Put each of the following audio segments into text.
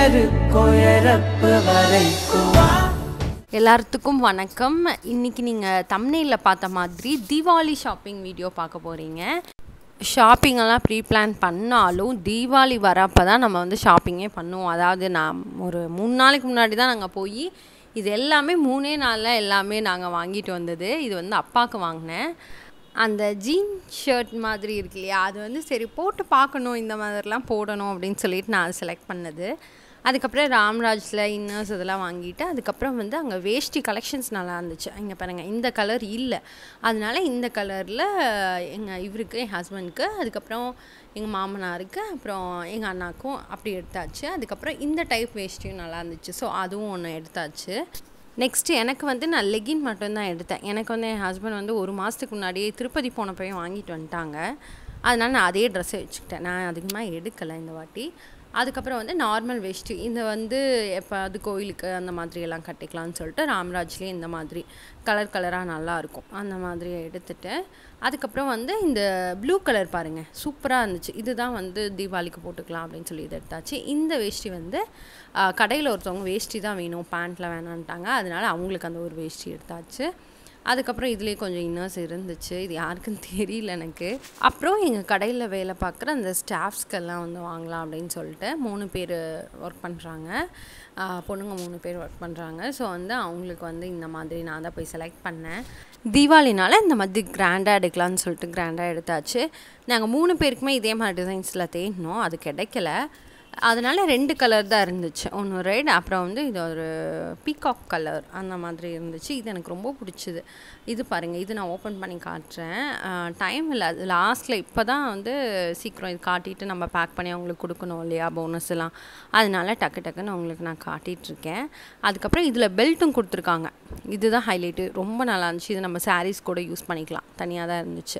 இருக்கும் இறப்பு வரைக்கும் வா எல்லாத்துக்கும் வணக்கம் இன்னைக்கு நீங்கள் தம்னேலில் பார்த்த மாதிரி தீபாவளி ஷாப்பிங் வீடியோ பார்க்க போகிறீங்க ஷாப்பிங் எல்லாம் ப்ரீ பிளான் பண்ணாலும் தீபாவளி வரப்போ தான் நம்ம வந்து ஷாப்பிங்கே பண்ணுவோம் அதாவது நான் ஒரு மூணு நாளைக்கு முன்னாடி தான் நாங்கள் போய் இது எல்லாமே மூணே நாளில் எல்லாமே நாங்கள் வாங்கிட்டு வந்தது இது வந்து அப்பாவுக்கு வாங்கினேன் அந்த ஜீன் ஷர்ட் மாதிரி இருக்கு இல்லையா அது வந்து சரி போட்டு பார்க்கணும் இந்த மாதிரிலாம் போடணும் அப்படின்னு சொல்லிட்டு நான் செலக்ட் பண்ணது அதுக்கப்புறம் ராம்ராஜில் இன்னர்ஸ் இதெல்லாம் வாங்கிட்டு அதுக்கப்புறம் வந்து அங்கே வேஷ்டி கலெக்ஷன்ஸ் நல்லா இருந்துச்சு இங்கே பாருங்கள் இந்த கலர் இல்லை அதனால இந்த கலரில் எங்கள் இவருக்கு என் ஹஸ்பண்டுக்கு அதுக்கப்புறம் எங்கள் மாமனாருக்கு அப்புறம் எங்கள் அண்ணாக்கும் அப்படி எடுத்தாச்சு அதுக்கப்புறம் இந்த டைப் வேஷ்டியும் நல்லா இருந்துச்சு ஸோ அதுவும் ஒன்று எடுத்தாச்சு நெக்ஸ்ட்டு எனக்கு வந்து நான் லெகின் மட்டும்தான் எடுத்தேன் எனக்கு வந்து என் ஹஸ்பண்ட் வந்து ஒரு மாதத்துக்கு முன்னாடியே திருப்பதி போனப்பையும் வாங்கிட்டு வந்துட்டாங்க அதனால நான் அதே ட்ரெஸ்ஸை வச்சுக்கிட்டேன் நான் அதிகமாக எடுக்கலை இந்த வாட்டி அதுக்கப்புறம் வந்து நார்மல் வேஷ்டி இந்த வந்து எப்போது கோயிலுக்கு அந்த மாதிரி எல்லாம் கட்டிக்கலாம்னு சொல்லிட்டு ராம்ராஜ்லேயே இந்த மாதிரி கலர் கலராக நல்லாயிருக்கும் அந்த மாதிரி எடுத்துட்டு அதுக்கப்புறம் வந்து இந்த ப்ளூ கலர் பாருங்கள் சூப்பராக இருந்துச்சு இதுதான் வந்து தீபாவளிக்கு போட்டுக்கலாம் அப்படின்னு சொல்லி இதை எடுத்தாச்சு இந்த வேஷ்டி வந்து கடையில் ஒருத்தவங்க வேஷ்டி தான் வேணும் பேண்ட்டில் வேணான்ட்டாங்க அதனால அவங்களுக்கு அந்த ஒரு வேஷ்டி எடுத்தாச்சு அதுக்கப்புறம் இதுலேயே கொஞ்சம் இன்னர்ஸ் இருந்துச்சு இது யாருக்குன்னு தெரியல எனக்கு அப்புறம் எங்கள் கடையில் வேலை பார்க்குற அந்த ஸ்டாஃப்ஸ்க்கெல்லாம் வந்து வாங்கலாம் அப்படின்னு சொல்லிட்டு மூணு பேர் ஒர்க் பண்ணுறாங்க பொண்ணுங்க மூணு பேர் ஒர்க் பண்ணுறாங்க ஸோ வந்து அவங்களுக்கு வந்து இந்த மாதிரி நான் தான் போய் செலக்ட் பண்ணேன் தீபாவளினால இந்த மாதிரி கிராண்டாக எடுக்கலாம்னு சொல்லிட்டு கிராண்டாக எடுத்தாச்சு நாங்கள் மூணு பேருக்குமே இதே மாதிரி டிசைன்ஸில் தேடினோம் அது கிடைக்கல அதனால் ரெண்டு கலர் தான் இருந்துச்சு ஒன்று ரெட் அப்புறம் வந்து இது ஒரு பீகாக் கலர் அந்த மாதிரி இருந்துச்சு இது எனக்கு ரொம்ப பிடிச்சிது இது பாருங்கள் இது நான் ஓப்பன் பண்ணி காட்டுறேன் டைம் இல்லை அது லாஸ்ட்டில் இப்போ தான் வந்து சீக்கிரம் இது காட்டிட்டு நம்ம பேக் பண்ணி அவங்களுக்கு கொடுக்கணும் இல்லையா போனஸ் எல்லாம் அதனால டக்கு டக்குன்னு அவங்களுக்கு நான் காட்டிகிட்ருக்கேன் அதுக்கப்புறம் இதில் பெல்ட்டும் கொடுத்துருக்காங்க இதுதான் ஹைலைட்டு ரொம்ப நல்லா இருந்துச்சு இது நம்ம சாரீஸ் கூட யூஸ் பண்ணிக்கலாம் தனியாக தான் இருந்துச்சு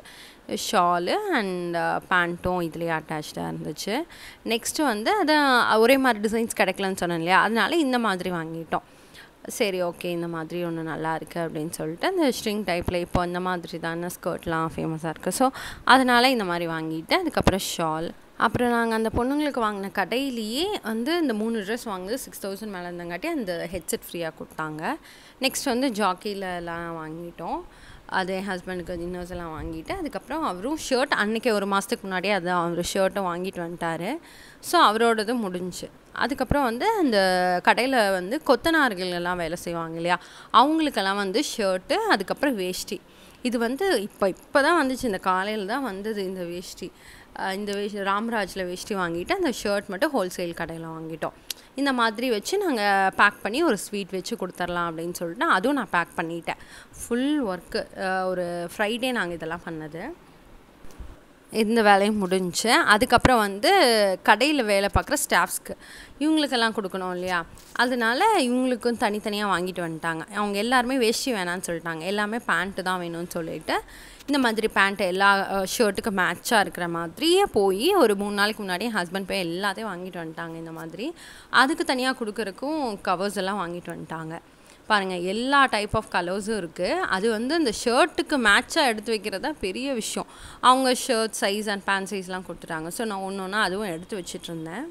ஷாலு அண்ட் பேண்ட்டும் இதுலேயே அட்டாச்சாக இருந்துச்சு நெக்ஸ்ட்டு வந்து அது ஒரே மாதிரி டிசைன்ஸ் கிடைக்கலன்னு சொன்னேன் இல்லையா அதனால இந்த மாதிரி வாங்கிட்டோம் சரி ஓகே இந்த மாதிரி ஒன்று நல்லா இருக்குது அப்படின்னு சொல்லிட்டு அந்த ஸ்ட்ரிங் டைப்பில் இப்போ இந்த மாதிரி தானே ஸ்கர்ட்லாம் ஃபேமஸாக இருக்குது ஸோ அதனால் இந்த மாதிரி வாங்கிட்டு அதுக்கப்புறம் ஷால் அப்புறம் நாங்கள் அந்த பொண்ணுங்களுக்கு வாங்கின கடையிலேயே வந்து இந்த மூணு ட்ரெஸ் வாங்குது சிக்ஸ் தௌசண்ட் மேலே இருந்தங்காட்டி அந்த ஹெட்செட் ஃப்ரீயாக கொடுத்தாங்க நெக்ஸ்ட் வந்து ஜாக்கியில் எல்லாம் வாங்கிட்டோம் அது என் ஹஸ்பண்டுக்கு இன்னர்ஸ் எல்லாம் வாங்கிட்டு அதுக்கப்புறம் அவரும் ஷர்ட் அன்றைக்கி ஒரு மாதத்துக்கு முன்னாடியே அது அவர் ஷர்ட்டும் வாங்கிட்டு வந்துட்டார் ஸோ அவரோடது முடிஞ்சு அதுக்கப்புறம் வந்து அந்த கடையில் வந்து கொத்தனார்கள் எல்லாம் வேலை செய்வாங்க இல்லையா அவங்களுக்கெல்லாம் வந்து ஷர்ட்டு அதுக்கப்புறம் வேஷ்டி இது வந்து இப்போ இப்போ தான் வந்துச்சு இந்த காலையில் தான் வந்தது இந்த வேஷ்டி இந்த வேஷ்டி ராம்ராஜில் வேஷ்டி வாங்கிட்டு அந்த ஷர்ட் மட்டும் ஹோல்சேல் கடையில் வாங்கிட்டோம் இந்த மாதிரி வச்சு நாங்கள் பேக் பண்ணி ஒரு ஸ்வீட் வச்சு கொடுத்துர்லாம் அப்படின்னு சொல்லிட்டு அதுவும் நான் பேக் பண்ணிட்டேன் ஃபுல் ஒர்க்கு ஒரு ஃப்ரைடே நாங்கள் இதெல்லாம் பண்ணது இந்த வேலையும் முடிஞ்சு அதுக்கப்புறம் வந்து கடையில் வேலை பார்க்குற ஸ்டாஃப்ஸ்க்கு இவங்களுக்கெல்லாம் கொடுக்கணும் இல்லையா அதனால இவங்களுக்கும் தனித்தனியாக வாங்கிட்டு வந்துட்டாங்க அவங்க எல்லாருமே வேஷ்டி வேணான்னு சொல்லிட்டாங்க எல்லாமே பேண்ட்டு தான் வேணும்னு சொல்லிட்டு இந்த மாதிரி பேண்ட்டு எல்லா ஷர்ட்டுக்கு மேட்சாக இருக்கிற மாதிரியே போய் ஒரு மூணு நாளைக்கு முன்னாடி என் ஹஸ்பண்ட் போய் எல்லாத்தையும் வாங்கிட்டு வந்துட்டாங்க இந்த மாதிரி அதுக்கு தனியாக கொடுக்குறக்கும் கவர்ஸ் எல்லாம் வாங்கிட்டு வந்துட்டாங்க பாருங்கள் எல்லா டைப் ஆஃப் கலர்ஸும் இருக்குது அது வந்து அந்த ஷர்ட்டுக்கு மேட்சாக எடுத்து வைக்கிறது தான் பெரிய விஷயம் அவங்க ஷர்ட் சைஸ் அண்ட் பேண்ட் சைஸ்லாம் கொடுத்துட்டாங்க ஸோ நான் ஒன்று ஒன்றா அதுவும் எடுத்து வச்சிட்டு இருந்தேன்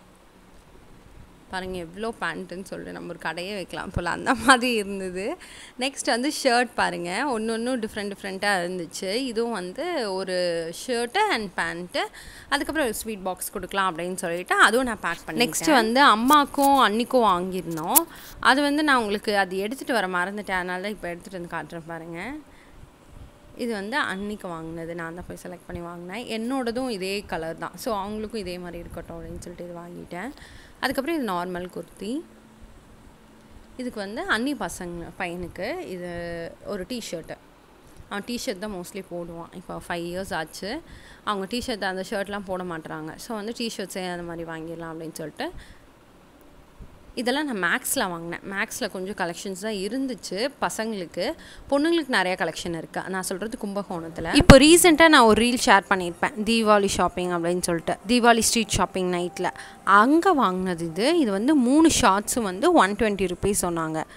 பாருங்கள் எவ்வளோ பேண்ட்டுன்னு சொல்லிட்டு நம்ம ஒரு கடையே வைக்கலாம் போல் அந்த மாதிரி இருந்தது நெக்ஸ்ட் வந்து ஷர்ட் பாருங்கள் ஒன்று ஒன்றும் டிஃப்ரெண்ட் டிஃப்ரெண்ட்டாக இருந்துச்சு இதுவும் வந்து ஒரு ஷர்ட்டு அண்ட் பேண்ட்டு அதுக்கப்புறம் ஒரு ஸ்வீட் பாக்ஸ் கொடுக்கலாம் அப்படின்னு சொல்லிட்டு அதுவும் நான் பேக் பண்ணேன் நெக்ஸ்ட்டு வந்து அம்மாக்கும் அன்னிக்கும் வாங்கியிருந்தோம் அது வந்து நான் உங்களுக்கு அது எடுத்துகிட்டு வர மறந்துட்டேன் அதனால தான் இப்போ எடுத்துகிட்டு வந்து காட்டுறேன் பாருங்கள் இது வந்து அன்னைக்கு வாங்கினது நான் தான் போய் செலக்ட் பண்ணி வாங்கினேன் என்னோடதும் இதே கலர் தான் ஸோ அவங்களுக்கும் இதே மாதிரி இருக்கட்டும் அப்படின்னு சொல்லிட்டு இது வாங்கிட்டேன் அதுக்கப்புறம் இது நார்மல் குர்த்தி இதுக்கு வந்து அன்னி பசங்க பையனுக்கு இது ஒரு டிஷர்ட்டு அவன் டிஷர்ட் தான் மோஸ்ட்லி போடுவான் இப்போ ஃபைவ் இயர்ஸ் ஆச்சு அவங்க டிஷர்ட் அந்த ஷர்ட்லாம் போட மாட்டுறாங்க ஸோ வந்து டிஷர்ட்ஸே அந்த மாதிரி வாங்கிடலாம் அப்படின்னு சொல்லிட்டு இதெல்லாம் நான் மேக்ஸில் வாங்கினேன் மேக்ஸில் கொஞ்சம் கலெக்ஷன்ஸ் தான் இருந்துச்சு பசங்களுக்கு பொண்ணுங்களுக்கு நிறைய கலெக்ஷன் இருக்குது நான் சொல்கிறது கும்பகோணத்தில் இப்போ ரீசெண்டாக நான் ஒரு ரீல் ஷேர் பண்ணியிருப்பேன் தீபாவளி ஷாப்பிங் அப்படின்னு சொல்லிட்டு தீபாவளி ஸ்ட்ரீட் ஷாப்பிங் நைட்டில் அங்கே வாங்கினது இது இது வந்து மூணு ஷார்ட்ஸும் வந்து ஒன் டுவெண்ட்டி ருபீஸ் சொன்னாங்க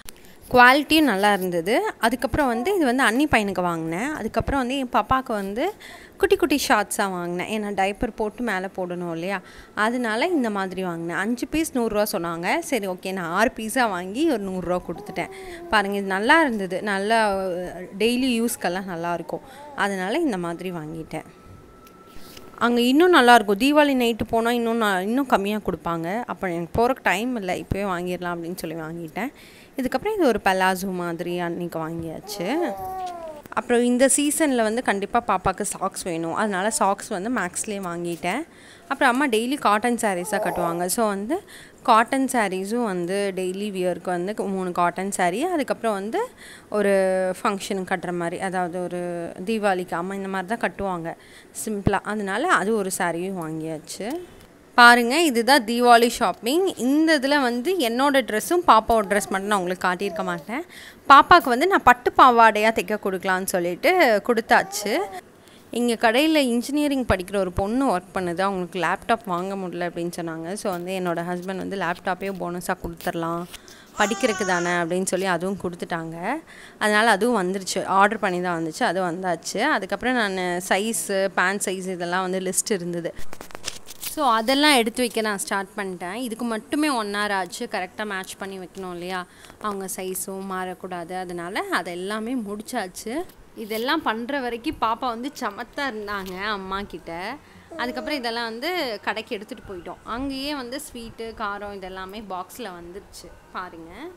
குவாலிட்டியும் நல்லா இருந்தது அதுக்கப்புறம் வந்து இது வந்து அன்னி பையனுக்கு வாங்கினேன் அதுக்கப்புறம் வந்து என் பாப்பாவுக்கு வந்து குட்டி குட்டி ஷார்ட்ஸாக வாங்கினேன் ஏன்னா டைப்பர் போட்டு மேலே போடணும் இல்லையா அதனால இந்த மாதிரி வாங்கினேன் அஞ்சு பீஸ் நூறுரூவா சொன்னாங்க சரி ஓகே நான் ஆறு பீஸாக வாங்கி ஒரு நூறுரூவா கொடுத்துட்டேன் பாருங்கள் இது நல்லா இருந்தது நல்லா டெய்லி யூஸ்க்கெல்லாம் நல்லாயிருக்கும் அதனால் இந்த மாதிரி வாங்கிட்டேன் அங்கே இன்னும் நல்லாயிருக்கும் தீபாவளி நைட்டு போனால் இன்னும் நான் இன்னும் கம்மியாக கொடுப்பாங்க அப்போ எனக்கு போகிறக்கு டைம் இல்லை இப்போவே வாங்கிடலாம் அப்படின்னு சொல்லி வாங்கிட்டேன் இதுக்கப்புறம் இது ஒரு பலாசோ மாதிரி அன்றைக்கி வாங்கியாச்சு அப்புறம் இந்த சீசனில் வந்து கண்டிப்பாக பாப்பாவுக்கு சாக்ஸ் வேணும் அதனால சாக்ஸ் வந்து மேக்ஸ்லேயே வாங்கிட்டேன் அப்புறம் அம்மா டெய்லி காட்டன் சாரீஸாக கட்டுவாங்க ஸோ வந்து காட்டன் சாரீஸும் வந்து டெய்லி வியருக்கு வந்து மூணு காட்டன் சாரீ அதுக்கப்புறம் வந்து ஒரு ஃபங்க்ஷனுக்கு கட்டுற மாதிரி அதாவது ஒரு தீபாவளிக்கு அம்மா இந்த மாதிரி தான் கட்டுவாங்க சிம்பிளாக அதனால அது ஒரு சாரியும் வாங்கியாச்சு பாருங்கள் இதுதான் தீபாவளி ஷாப்பிங் இந்த இதில் வந்து என்னோடய ட்ரெஸ்ஸும் பாப்பாவோட ட்ரெஸ் மட்டும் நான் உங்களுக்கு காட்டியிருக்க மாட்டேன் பாப்பாவுக்கு வந்து நான் பட்டு பாவாடையாக தைக்க கொடுக்கலான்னு சொல்லிட்டு கொடுத்தாச்சு இங்கே கடையில் இன்ஜினியரிங் படிக்கிற ஒரு பொண்ணு ஒர்க் பண்ணுது அவங்களுக்கு லேப்டாப் வாங்க முடியல அப்படின்னு சொன்னாங்க ஸோ வந்து என்னோடய ஹஸ்பண்ட் வந்து லேப்டாப்பே போனஸாக கொடுத்துர்லாம் படிக்கிறதுக்கு தானே அப்படின்னு சொல்லி அதுவும் கொடுத்துட்டாங்க அதனால் அதுவும் வந்துருச்சு ஆர்டர் பண்ணி தான் வந்துச்சு அது வந்தாச்சு அதுக்கப்புறம் நான் சைஸு பேண்ட் சைஸ் இதெல்லாம் வந்து லிஸ்ட் இருந்தது ஸோ அதெல்லாம் எடுத்து வைக்க நான் ஸ்டார்ட் பண்ணிட்டேன் இதுக்கு மட்டுமே ஒன் ஹவர் ஆச்சு கரெக்டாக மேட்ச் பண்ணி வைக்கணும் இல்லையா அவங்க சைஸும் மாறக்கூடாது அதனால் அது எல்லாமே முடிச்சாச்சு இதெல்லாம் பண்ணுற வரைக்கும் பாப்பா வந்து சமத்தா இருந்தாங்க அம்மா கிட்ட அதுக்கப்புறம் இதெல்லாம் வந்து கடைக்கு எடுத்துகிட்டு போயிட்டோம் அங்கேயே வந்து ஸ்வீட்டு காரம் இதெல்லாமே பாக்ஸில் வந்துருச்சு பாருங்கள்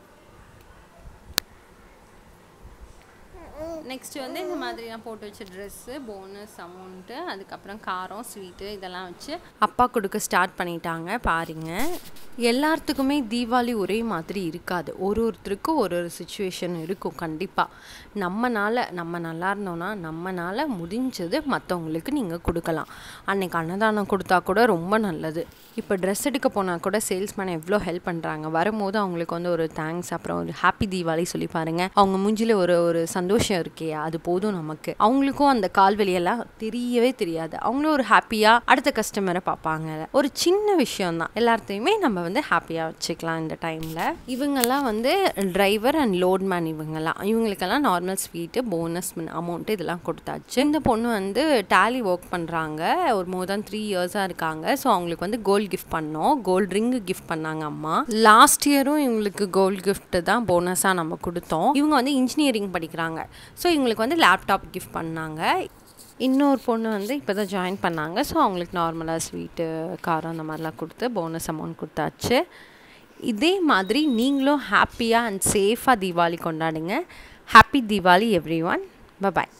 நெக்ஸ்ட் வந்து இந்த மாதிரி நான் போட்டு வச்ச ட்ரெஸ்ஸு போனஸ் அமௌண்ட்டு அதுக்கப்புறம் காரம் ஸ்வீட்டு இதெல்லாம் வச்சு அப்பா கொடுக்க ஸ்டார்ட் பண்ணிட்டாங்க பாருங்க எல்லாத்துக்குமே தீபாவளி ஒரே மாதிரி இருக்காது ஒரு ஒருத்தருக்கும் ஒரு ஒரு சுச்சுவேஷன் இருக்கும் கண்டிப்பாக நம்மனால நம்ம நல்லா இருந்தோம்னா நம்மனால முடிஞ்சது மற்றவங்களுக்கு நீங்கள் கொடுக்கலாம் அன்னைக்கு அன்னதானம் கொடுத்தா கூட ரொம்ப நல்லது இப்போ ட்ரெஸ் எடுக்க போனால் கூட சேல்ஸ்மேன் எவ்வளோ ஹெல்ப் பண்ணுறாங்க வரும்போது அவங்களுக்கு வந்து ஒரு தேங்க்ஸ் அப்புறம் ஒரு ஹாப்பி தீபாவளி சொல்லி பாருங்க அவங்க மூஞ்சில ஒரு ஒரு சந்தோஷம் இருக்கே அது போதும் நமக்கு அவங்களுக்கும் அந்த கால்வெளியெல்லாம் தெரியவே தெரியாது அவங்களும் ஒரு ஹாப்பியாக அடுத்த கஸ்டமரை பார்ப்பாங்க ஒரு சின்ன விஷயம் தான் எல்லாத்தையுமே நம்ம வந்து ஹாப்பியாக வச்சுக்கலாம் இந்த டைமில் இவங்கெல்லாம் வந்து டிரைவர் அண்ட் லோட்மேன் இவங்கெல்லாம் இவங்களுக்கெல்லாம் நார்மல் ஸ்வீட்டு போனஸ் அமௌண்ட்டு இதெல்லாம் கொடுத்தாச்சு இந்த பொண்ணு வந்து டேலி ஒர்க் பண்ணுறாங்க ஒரு மோர் தென் த்ரீ இயர்ஸாக இருக்காங்க ஸோ அவங்களுக்கு வந்து கோல்டு கிஃப்ட் பண்ணோம் கோல்டு ரிங்கு கிஃப்ட் பண்ணாங்க அம்மா லாஸ்ட் இயரும் இவங்களுக்கு கோல்டு கிஃப்ட் தான் போனஸாக நம்ம கொடுத்தோம் இவங்க வந்து இன்ஜினியரிங் படிக்கிறாங்க ஸோ இவங்களுக்கு வந்து லேப்டாப் கிஃப்ட் பண்ணாங்க இன்னொரு பொண்ணு வந்து இப்போ தான் ஜாயின் பண்ணாங்க ஸோ அவங்களுக்கு நார்மலாக ஸ்வீட்டு காரம் அந்த மாதிரிலாம் கொடுத்து போனஸ் அமௌண்ட் கொடுத்தாச்சு இதே மாதிரி நீங்களும் ஹாப்பியாக அண்ட் சேஃபாக தீபாவளி கொண்டாடுங்க happy Deepavali every one bye bye